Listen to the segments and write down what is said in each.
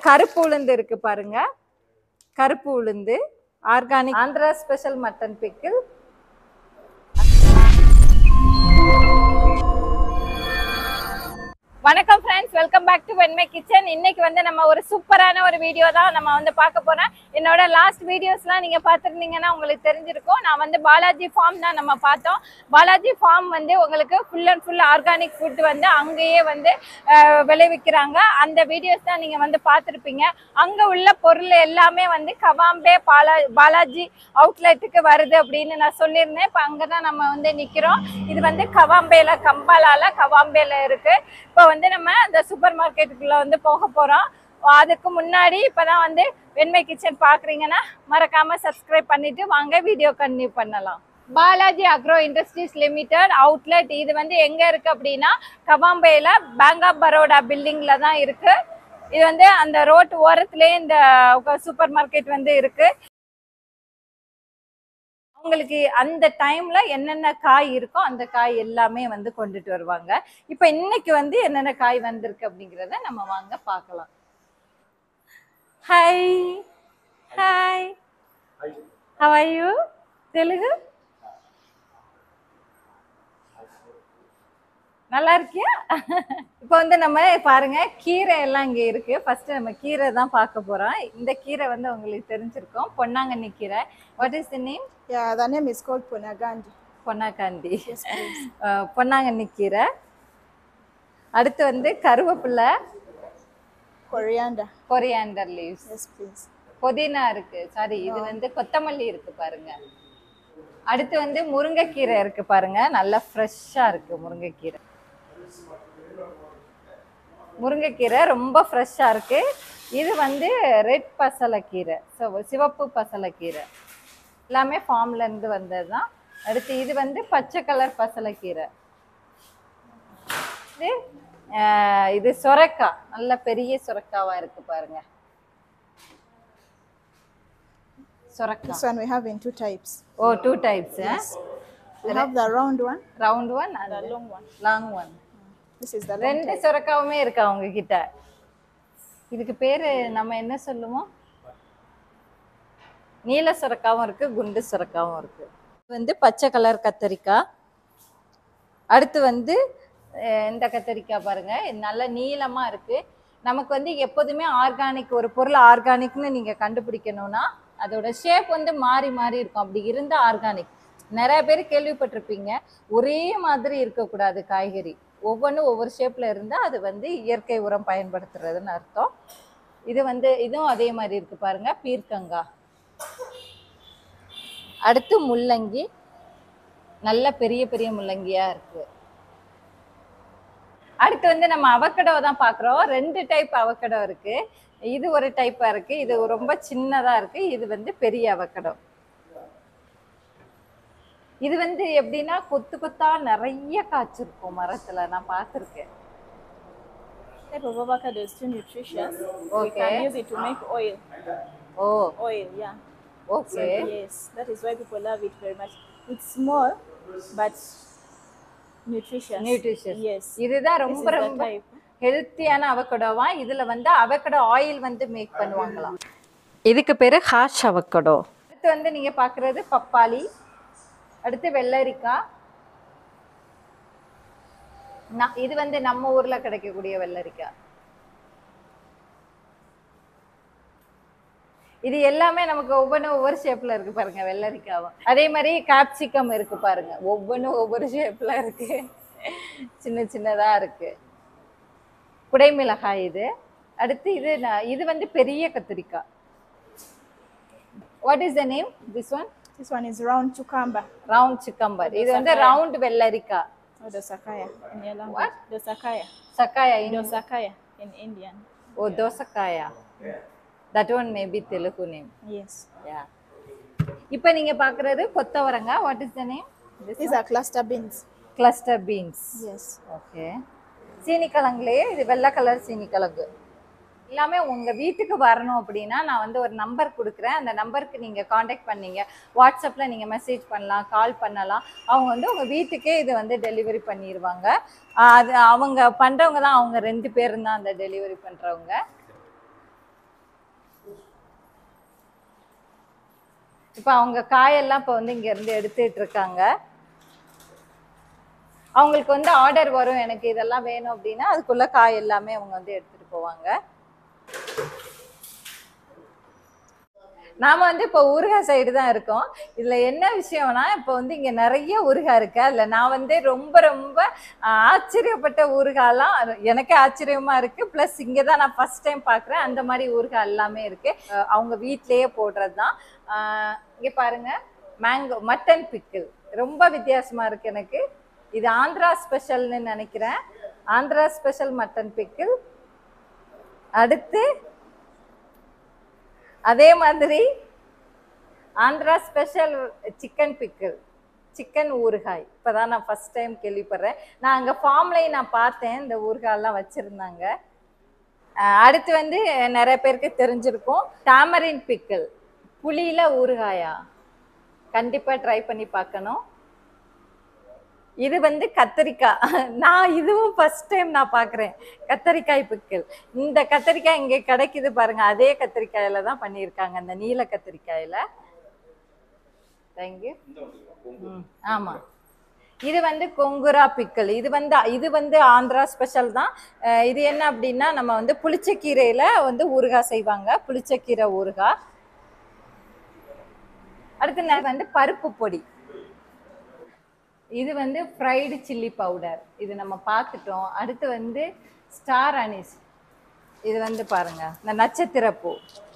கருப்பு உளுந்து இருக்கு பாருங்க கருப்பு உளுந்து organic Andhra special mutton pickle வணக்கம் friends welcome back to Venmai kitchen இன்னைக்கு வந்து நம்ம ஒரு சூப்பரான ஒரு வீடியோ தான் நம்ம வந்து பார்க்க போறோம் என்னோட லாஸ்ட் வீடியோஸ்லாம் நீங்க பார்த்துருந்தீங்கன்னா உங்களுக்கு தெரிஞ்சிருக்கும் நான் வந்து பாலாஜி ஃபார்ம் தான் நம்ம பார்த்தோம் பாலாஜி ஃபார்ம் வந்து உங்களுக்கு full and full organic food வந்து அங்கேயே வந்து அஹ், விளைவிக்கிறாங்க அந்த வீடியோஸ் தான் நீங்க வந்து பார்த்துருப்பீங்க அங்க உள்ள பொருள் எல்லாமே வந்து கவாம்பே பாலா பாலாஜி அவுட்லெட்டுக்கு வருது அப்படின்னு நான் சொல்லியிருந்தேன் இப்போ அங்கே தான் நம்ம வந்து நிற்கிறோம் இது வந்து கவாம்பேல கம்பாலால கவாம்பேல இருக்கு இப்போ வந்து நம்ம இந்த சூப்பர் மார்க்கெட்டுக்குள்ள வந்து போக போறோம் அதுக்கு முன்னாடி இப்பதான் வந்து வெண்மை கிச்சன் பாக்குறீங்கன்னா மறக்காம சப்ஸ்கிரைப் பண்ணிட்டு வாங்க வீடியோ கண்டினியூ பண்ணலாம் Balaji agro industries limited outlet இது வந்து எங்க இருக்கு அப்படின்னா கவாம்பேல பேங்க் ஆஃப் பரோடா பில்டிங்ல தான் இருக்கு இது வந்து அந்த ரோட் ஓரத்துலயே இந்த சூப்பர் மார்க்கெட் வந்து இருக்கு அவங்களுக்கு அந்த டைம்ல என்னென்ன காய் இருக்கோ அந்த காய் எல்லாமே வந்து கொண்டுட்டு வருவாங்க இப்போ இன்னைக்கு வந்து என்னென்ன காய் வந்திருக்கு அப்படிங்கிறத நம்ம வாங்க பார்க்கலாம் hi hi how are you Telugu நல்லா இருக்கியா இப்போ வந்து நம்ம பாருங்க கீரை எல்லாம் இங்க இருக்கு ஃபர்ஸ்ட் நம்ம கீரை தான் பார்க்க போறோம் இந்த கீரை வந்து உங்களுக்கு தெரிஞ்சிருக்கும் பொன்னாங்கண்ணி கீரை what is the name Yeah, the name is called Ponagandi. பொன்னாக்காண்டி Yes, please. அஹ் பொன்னாங்கண்ணி கீரை அடுத்து வந்து கருவேப்பிலை Coriander. Coriander leaves Yes, please. புதினா இருக்கு சாரி இது வந்து கொத்தமல்லி இருக்கு பாருங்க அடுத்து வந்து முருங்கைக்கீரை இருக்கு பாருங்க நல்லா ஃப்ரெஷ்ஷா இருக்கு முருங்கைக்கீரை முருங்கைக்கீரை ரொம்ப ஃப்ரெஷ்ஷா இருக்கு இது வந்து ரெட் பசலைக்கீரை சிவ- சிவப்பு பசலைக்கீரை எல்லாமே ஃபார்ம்ல இருந்து வந்தது தான் அடுத்து இது வந்து பச்சை கலர் பசலைக்கீரை இது அஹ், இது சொரக்காய் நல்ல பெரிய சொரக்காவா இருக்கு பாருங்க சொரக்காய் This one we have in two types. ஓ two types We have the round one, round one the and long one. Long one This is the long ரெண்டு type. சொரக்காவுமே இருக்கு அவங்க கிட்ட இதுக்கு பேரு நம்ம என்ன சொல்லுவோம் நீல சுரக்காவும் இருக்கு குண்டு சுரக்காவும் இருக்கு இது வந்து பச்சை கலர் கத்தரிக்காய் அடுத்து வந்து அஹ், இந்த கத்தரிக்காய் பாருங்க இது நல்ல நீளமா இருக்கு நமக்கு வந்து எப்போதுமே ஆர்கானிக் ஒரு பொருள் ஆர்கானிக்னு நீங்க கண்டுபிடிக்கணும்னா அதோட ஷேப் வந்து மாறி மாறி இருக்கும் அப்படி இருந்தா ஆர்கானிக் நிறைய பேர் கேள்விப்பட்டிருப்பீங்க ஒரே மாதிரி இருக்கக்கூடாது காய்கறி ஒவ்வொன்றும் ஒவ்வொரு ஷேப்ல இருந்தா அது வந்து இயற்கை உரம் பயன்படுத்துறதுன்னு அர்த்தம் இது வந்து இதுவும் அதே மாதிரி இருக்கு பாருங்க பீர்க்கங்காய் அடுத்து முள்ளங்கி நல்ல பெரிய பெரிய முள்ளங்கியா இருக்கு அடுத்து வந்து நம்ம அவக்கடோ தான் பார்க்குறோம் ரெண்டு டைப் அவக்கடோ இருக்கு இது ஒரு டைப்பா இருக்கு இது ரொம்ப சின்னதா இருக்கு இது வந்து பெரிய அவக்கடோ இது வந்து எப்படின்னா கொத்து கொத்தா நிறைய காய்ச்சிருக்கும் மரத்துல நான் பார்த்துருக்கேன் type of avocado is too nutritious. We Okay. can use it to make oil. ஓ Oil, yeah. Okay Yes, that is why people love it very much. It's small, but nutritious. Nutritious Yes. இதுதான் This ரொம்ப is the ரொம்ப type. ஹெல்த்தியான அவக்கடோவா இதுல வந்து avocado oil வந்து make பண்ணுவாங்களாம் இதுக்கு பேரு ஹாஷ் அவக்கடோ அடுத்து வந்து நீங்க பாக்குறது பப்பாளி அடுத்து வெள்ளரிக்காய் ந- இது வந்து நம்ம ஊர்ல கிடைக்கக்கூடிய வெள்ளரிக்காய் இது எல்லாமே நமக்கு ஒவ்வொன்றும் ஒவ்வொரு ஷேப்ல இருக்கு பாருங்க வெள்ளரிக்காவும் அதே மாதிரி காப்சிகம் இருக்கு பாருங்க ஒவ்வொன்றும் ஒவ்வொரு ஷேப்ல இருக்கு சின்ன சின்னதா இருக்கு குடைமிளகாய் இது அடுத்து இது ந- இது வந்து பெரிய கத்திரிக்காய் what is the name this one This one is round cucumber. Round cucumber இது வந்து ரவுண்ட் வெள்ளரிக்காய் Or dosakaya in your language. Dosakaya. சக்காயா Dosakaya in Indian. ஓ தோசக்காயா that one maybe Telugu name Yes. Yeah இப்போ நீங்க பாக்குறது கொத்தவரங்காய் what is the name These are cluster beans. Cluster beans Yes. Okay சீனிக்கிழங்குலயே இது வெள்ளை கலர் சீனிக்கிழங்கு எல்லாமே உங்க வீட்டுக்கு வரணும் அப்படின்னா நான் வந்து ஒரு நம்பர் கொடுக்குறேன் அந்த நம்பருக்கு நீங்க காண்டாக்ட் பண்ணீங்க வாட்ஸ்அப்ல நீங்க மெசேஜ் பண்ணலாம் கால் பண்ணலாம் அவங்க வந்து உங்க வீட்டுக்கே இது வந்து டெலிவரி பண்ணிடுவாங்க ஆஹ் அது அவங்க பண்றவங்க தான் அவங்க ரெண்டு பேரும் தான் அந்த டெலிவரி பண்றவங்க இப்போ அவங்க காயெல்லாம் இப்போ வந்து இங்கேருந்து எடுத்துட்டு இருக்காங்க அவங்களுக்கு வந்து ஆர்டர் வரும் எனக்கு இதெல்லாம் வேணும் அப்படின்னா அதுக்குள்ள காய் எல்லாமே அவங்க வந்து எடுத்துட்டு போவாங்க நாம வந்து இப்போ ஊறுகாய் சைடு தான் இருக்கோம் இதுல என்ன விஷயம்னா இப்போ வந்து இங்க நிறைய ஊறுகாய் இருக்கு அதுல நான் வந்து ரொம்ப ரொம்ப ஆஹ், ஆச்சரியப்பட்ட ஊறுகாய்லாம் அது எனக்கே ஆச்சரியமா இருக்கு ப்ளஸ் இங்க தான் நான் ஃபர்ஸ்ட் டைம் பார்க்குறேன் அந்த மாதிரி ஊறுகாய் எல்லாமே இருக்கு அஹ், அவங்க வீட்லயே போடுறது தான் இங்க பாருங்க மேங்கோ மட்டன் பிக்கிள் ரொம்ப வித்தியாசமா இருக்கு எனக்கு இது ஆந்திரா ஸ்பெஷல்னு நினைக்கிறேன் ஆந்திரா ஸ்பெஷல் மட்டன் பிக்கிள் அடுத்து அதே மாதிரி Andhra special chicken pickle chicken ஊறுகாய் இப்போதான் நான் ஃபர்ஸ்ட் டைம் கேள்விப்படுறேன் நான் அங்கே ஃபார்ம்லேயும் நான் பார்த்தேன் இந்த ஊறுகாயெல்லாம் வச்சுருந்தாங்க அடுத்து வந்து நிறைய பேருக்கு தெரிஞ்சிருக்கும் டாமரின் பிக்கிள் புளியில ஊறுகாயா கண்டிப்பாக ட்ரை பண்ணி பார்க்கணும் இது வந்து கத்தரிக்காய் நான் இதுவும் ஃபர்ஸ்ட் டைம் நான் பார்க்குறேன் கத்தரிக்காய் பிக்கிள் இந்த கத்தரிக்காய் இங்கே கிடைக்குது பாருங்க அதே கத்தரிக்காயில தான் பண்ணியிருக்காங்க அந்த நீல கத்தரிக்காயில தேங்க்யூ ம் ஆமாம் இது வந்து கொங்குரா பிக்கல் இது வந்து இது வந்து ஆந்திரா ஸ்பெஷல் தான் அஹ் இது என்ன அப்படின்னா நம்ம வந்து புளிச்சக்கீரையில வந்து ஊறுகாய் செய்வாங்க புளிச்சக்கீரை ஊறுகாய் அடுத்து நான் வந்து பருப்பு பொடி இது வந்து ஃப்ரைடு சில்லி பவுடர் இது நம்ம பார்த்துட்டோம் அடுத்து வந்து ஸ்டார் அனிஸ் இது வந்து பாருங்க இந்த நட்சத்திரப்பூ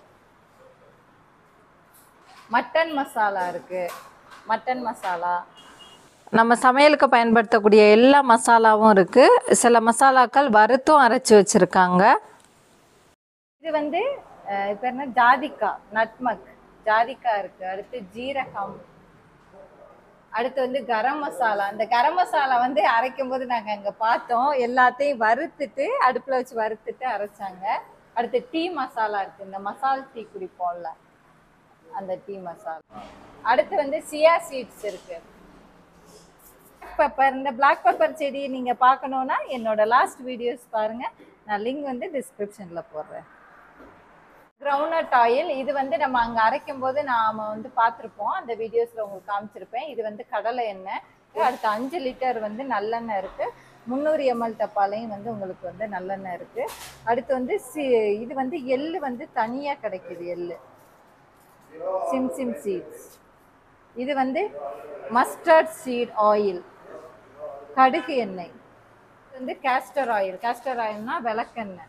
மட்டன் மசாலா இருக்கு மட்டன் மசாலா நம்ம சமையலுக்கு பயன்படுத்தக்கூடிய எல்லா மசாலாவும் இருக்கு சில மசாலாக்கள் வறுத்தும் அரைச்சி வச்சிருக்காங்க இது வந்து அஹ், இது பேர் என்ன ஜாதிக்காய் நட்மக் ஜாதிக்காய் இருக்கு அடுத்து ஜீரகம் அடுத்து வந்து கரம் மசாலா அந்த கரம் மசாலா வந்து அரைக்கும் போது நாங்க அங்க பார்த்தோம் எல்லாத்தையும் வறுத்துட்டு அடுப்புல வச்சு வறுத்துட்டு அரைச்சாங்க அடுத்து டீ மசாலா இருக்கு இந்த மசால் டீ குடிப்போம்ல அந்த டீ மசாலா அடுத்து வந்து சியா சீட்ஸ் இருக்கு பெப்பர் இந்த பிளாக் பெப்பர் செடி நீங்க பார்க்கணும்னா என்னோட லாஸ்ட் வீடியோஸ் பாருங்க நான் லிங்க் வந்து டிஸ்கிரிப்ஷன்ல போடுறேன் கிரவுனட் ஆயில் இது வந்து நம்ம அங்கே அரைக்கும் போது நாம வந்து பார்த்துருப்போம் அந்த வீடியோஸில் உங்களுக்கு காமிச்சிருப்பேன் இது வந்து கடலை எண்ணெய் அடுத்து அஞ்சு லிட்டர் வந்து நல்லெண்ணெய் இருக்கு முந்நூறு எம்எல் டப்பாலையும் வந்து உங்களுக்கு வந்து நல்லெண்ணெய் இருக்கு அடுத்து வந்து சி இது வந்து எள்ளு வந்து தனியாக கிடைக்குது எள்ளு சிம் சிம் சீட்ஸ் இது வந்து மஸ்டர்ட் சீட் ஆயில் கடுகு எண்ணெய் இது வந்து கேஸ்டர் ஆயில் கேஸ்டர் ஆயில்னா விளக்கெண்ணெய்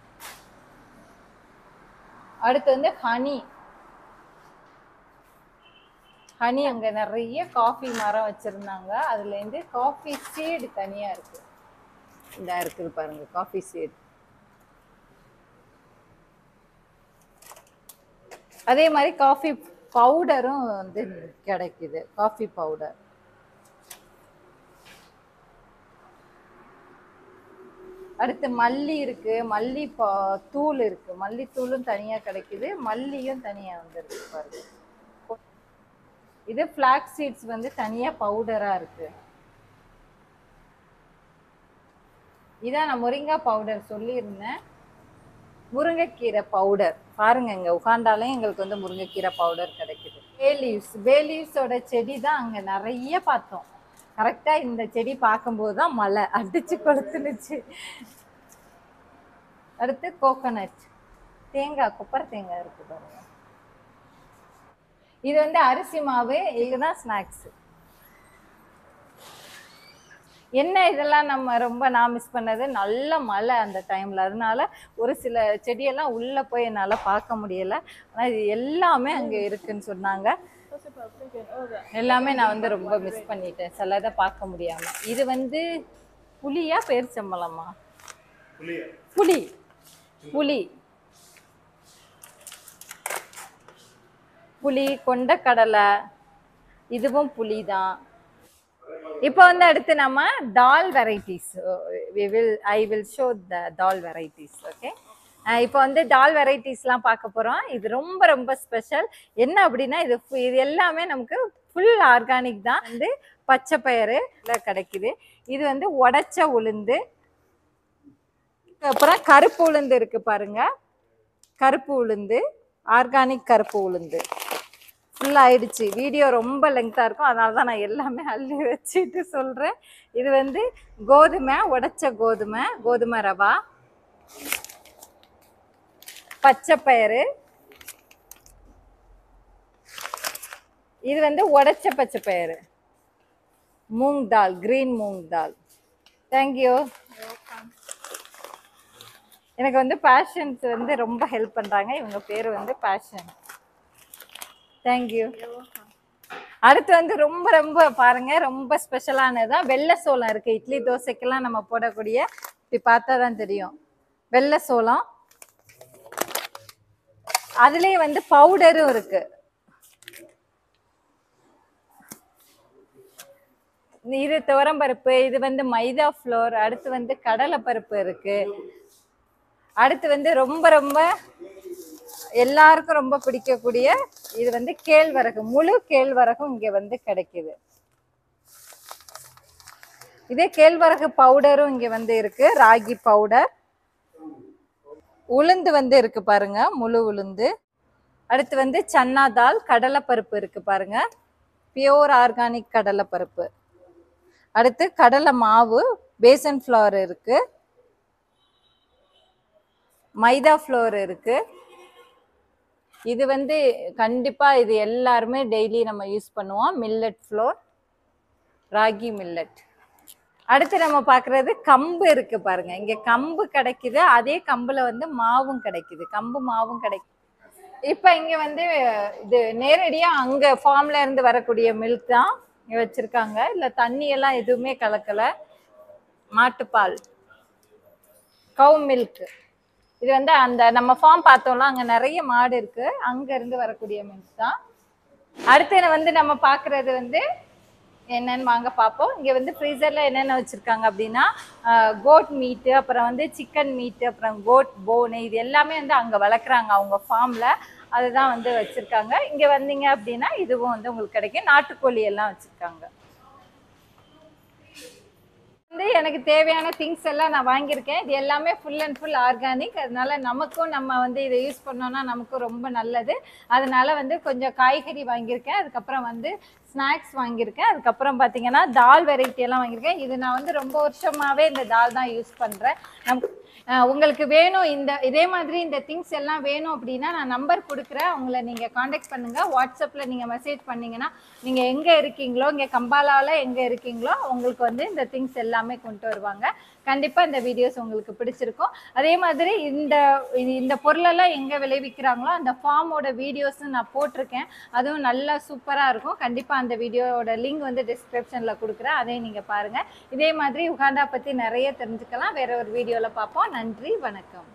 அடுத்து வந்து ஹனி ஹனி அங்க நிறைய காஃபி மரம் வச்சிருந்தாங்க அதுல இருந்து காஃபி சீடு தனியா இருக்கு இந்த இருக்குது பாருங்க காஃபி சீடு அதே மாதிரி காஃபி பவுடரும் வந்து கிடைக்குது காஃபி பவுடர் அடுத்து மல்லி இருக்கு மல்லி பா- தூள் இருக்கு மல்லி தூளும் தனியா கிடைக்குது மல்லியும் தனியா வந்துருக்கு பாருங்க இது ஃபிளாக் சீட்ஸ் வந்து தனியா பவுடரா இருக்கு இதான் நான் முருங்காய் பவுடர் சொல்லியிருந்தேன் முருங்கைக்கீரை பவுடர் பாருங்க இங்க உகாண்டாலே எங்களுக்கு வந்து முருங்கைக்கீரை பவுடர் கிடைக்குது பே லீவ்ஸ் பே லீவ்ஸோட செடி தான் அங்க நிறைய பார்த்தோம் கரெக்டா இந்த செடி பார்க்கும்போது தான் மழை அடிச்சு கொளுத்துனுச்சு அடுத்து கோகோனட் தேங்காய் கொப்பரை தேங்காய் இருக்கு பாருங்க இது வந்து அரிசி மாவு இதுதான் ஸ்நாக்ஸ் என்ன இதெல்லாம் நம்ம ரொம்ப நான் மிஸ் பண்ணது நல்ல மழை அந்த டைம்ல அதனால ஒரு சில செடியெல்லாம் உள்ள போய் என்னால பார்க்க முடியல ஆனா இது எல்லாமே அங்க இருக்குன்னு சொன்னாங்க What's about thinking? Oh, that. எல்லாமே நான் வந்து ரொம்ப மிஸ் பண்ணிட்டேன் சிலதை பார்க்க முடியாம இது வந்து புளியா பேரிச்சம்பழமா புளி புளி புளி கொண்டக்கடலை இதுவும் புளி தான் இப்போ வந்து அடுத்து நம்ம dal varieties we will I will show the dal varieties okay இப்போ வந்து டால் வெரைட்டிஸ்லாம் பார்க்க போகிறோம் இது ரொம்ப ரொம்ப ஸ்பெஷல் என்ன அப்படின்னா இது ஃபு- இது எல்லாமே நமக்கு ஃபுல் ஆர்கானிக் தான் வந்து பச்சை பயிறு கிடைக்குது இது வந்து உடைச்ச உளுந்து அப்புறம் கருப்பு உளுந்து இருக்கு பாருங்க கருப்பு உளுந்து ஆர்கானிக் கருப்பு உளுந்து ஃபுல் ஆயிடுச்சு வீடியோ ரொம்ப லெங்க்தாக இருக்கும் அதனால தான் நான் எல்லாமே அள்ளி வச்சுட்டு சொல்கிறேன் இது வந்து கோதுமை உடைச்ச கோதுமை கோதுமை ரவா பச்சை பயிறு இது வந்து உடைச்ச பச்சை பயிறு மூங் தால் கிரீன் மூங் தால் தேங்க்யூ எனக்கு வந்து பேஷன்ஸ் வந்து ரொம்ப ஹெல்ப் பண்ணுறாங்க இவங்க பேர் வந்து பேஷன் தேங்க்யூ அடுத்து வந்து ரொம்ப ரொம்ப பாருங்க ரொம்ப ஸ்பெஷலானதுதான் வெள்ளை சோளம் இருக்கு இட்லி தோசைக்கெல்லாம் நம்ம போடக்கூடிய இப்படி பார்த்தா தான் தெரியும் வெள்ளை சோளம் அதுலயே வந்து பவுடரும் இருக்கு இது துவரம்பருப்பு இது வந்து மைதா ஃப்ளோர் அடுத்து வந்து கடலை பருப்பு இருக்கு அடுத்து வந்து ரொம்ப ரொம்ப எல்லாருக்கும் ரொம்ப பிடிக்கக்கூடிய இது வந்து கேழ்வரகு முழு கேழ்வரகும் இங்க வந்து கிடைக்குது இதே கேழ்வரகு பவுடரும் இங்க வந்து இருக்கு ராகி பவுடர் உளுந்து வந்து இருக்கு பாருங்க முழு உளுந்து அடுத்து வந்து சன்னா தால் கடலைப்பருப்பு இருக்கு பாருங்க பியோர் ஆர்கானிக் கடலைப்பருப்பு அடுத்து கடலை மாவு பேசன் ஃப்ளவர் இருக்கு மைதா ஃப்ளோர் இருக்கு இது வந்து கண்டிப்பா இது எல்லாருமே டெய்லி நம்ம யூஸ் பண்ணுவோம் மில்லட் ஃப்ளோர் ராகி மில்லட் அடுத்து நம்ம பார்க்குறது கம்பு இருக்கு பாருங்க இங்க கம்பு கிடைக்குது அதே கம்புல வந்து மாவும் கிடைக்குது கம்பு மாவும் கிடைக்குது இப்போ இங்க வந்து இது நேரடியா அங்க ஃபார்ம்ல இருந்து வரக்கூடிய மில்க் தான் இங்க வச்சிருக்காங்க இல்ல தண்ணி எல்லாம் எதுவுமே கலக்கல மாட்டுப்பால் கவு மில்க் இது வந்து அந்த நம்ம ஃபார்ம் பார்த்தோம்ல அங்க நிறைய மாடு இருக்கு அங்க இருந்து வரக்கூடிய மில்க் தான் அடுத்து வந்து நம்ம பார்க்கிறது வந்து என்னன்னு வாங்க பார்ப்போம் இங்க வந்து ஃப்ரீசர்ல என்னென்ன வச்சிருக்காங்க அப்படின்னா கோட் மீட்டு அப்புறம் வந்து சிக்கன் மீட்டு அப்புறம் கோட் போனு இது எல்லாமே வந்து அங்க வளர்க்குறாங்க அவங்க ஃபார்ம்ல அதுதான் வந்து வச்சிருக்காங்க இங்க வந்தீங்க அப்படின்னா இதுவும் வந்து உங்களுக்கு கிடைக்கும் நாட்டுக்கோழி எல்லாம் வச்சிருக்காங்க வந்து எனக்கு தேவையான திங்ஸ் எல்லாம் நான் வாங்கியிருக்கேன் இது எல்லாமே ஃபுல் அண்ட் ஃபுல் ஆர்கானிக் அதனால நமக்கும் நம்ம வந்து இதை யூஸ் பண்ணோம்னா நமக்கும் ரொம்ப நல்லது அதனால வந்து கொஞ்சம் காய்கறி வாங்கியிருக்கேன் அதுக்கப்புறம் வந்து ஸ்நாக்ஸ் வாங்கியிருக்கேன் அதுக்கப்புறம் பார்த்தீங்கன்னா தால் வெரைட்டி எல்லாம் வாங்கியிருக்கேன் இது நான் வந்து ரொம்ப வருஷமாவே இந்த தால் தான் யூஸ் பண்ணுறேன் நம் அஹ் உங்களுக்கு வேணும் இந்த இதே மாதிரி இந்த திங்ஸ் எல்லாம் வேணும் அப்படின்னா நான் நம்பர் கொடுக்குறேன் உங்களை நீங்கள் காண்டாக்ட் பண்ணுங்கள் வாட்ஸ்அப்பில் நீங்கள் மெசேஜ் பண்ணீங்கன்னா நீங்கள் எங்கே இருக்கீங்களோ இங்கே கம்பாலாவில் எங்கே இருக்கீங்களோ உங்களுக்கு வந்து இந்த திங்ஸ் எல்லாமே கொண்டு வருவாங்க கண்டிப்பாக இந்த வீடியோஸ் உங்களுக்கு பிடிச்சிருக்கும் அதே மாதிரி இந்த இது- இந்த பொருளெல்லாம் எங்கே விளைவிக்கிறாங்களோ அந்த ஃபார்மோட வீடியோஸும் நான் போட்டிருக்கேன் அதுவும் நல்லா சூப்பராக இருக்கும் கண்டிப்பாக அந்த வீடியோவோட லிங்க் வந்து டிஸ்கிரிப்ஷனில் கொடுக்குறேன் அதையும் நீங்கள் பாருங்கள் இதே மாதிரி உகாண்டா பற்றி நிறைய தெரிஞ்சுக்கலாம் வேற ஒரு வீடியோவில் பார்ப்போம் நன்றி வணக்கம்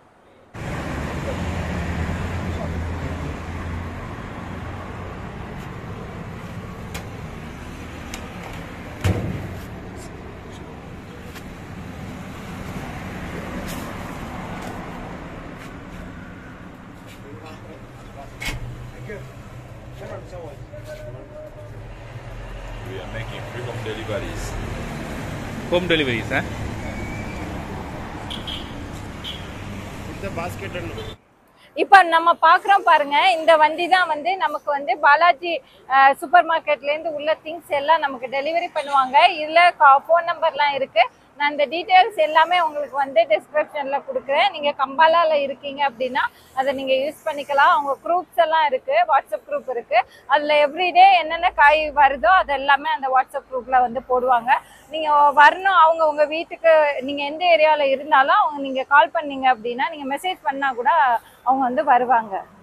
We are making free home deliveries. home deliveries, huh? the basket and இப்போ நம்ம பார்க்குறோம் பாருங்க இந்த வண்டி தான் வந்து நமக்கு வந்து பாலாஜி சூப்பர் மார்க்கெட்லேருந்து உள்ள திங்ஸ் எல்லாம் நமக்கு டெலிவரி பண்ணுவாங்க இதில் ஃபோன் நம்பர்லாம் இருக்கு நான் இந்த டீட்டெயில்ஸ் எல்லாமே உங்களுக்கு வந்து டிஸ்கிரிப்ஷனில் கொடுக்குறேன் நீங்கள் கம்பாலாவில் இருக்கீங்க அப்படின்னா அதை நீங்கள் யூஸ் பண்ணிக்கலாம் அவங்க குரூப்ஸ் எல்லாம் இருக்கு வாட்ஸ்அப் குரூப் இருக்கு அதில் எவ்ரிடே என்னென்ன காய் வருதோ அது எல்லாமே அந்த வாட்ஸ்அப் குரூப்பில் வந்து போடுவாங்க நீங்கள் வரணும் அவங்க உங்கள் வீட்டுக்கு நீங்கள் எந்த ஏரியாவில் இருந்தாலும் அவங்க நீங்கள் கால் பண்ணீங்க அப்படின்னா நீங்கள் மெசேஜ் பண்ணால் கூட அவங்க வந்து வருவாங்க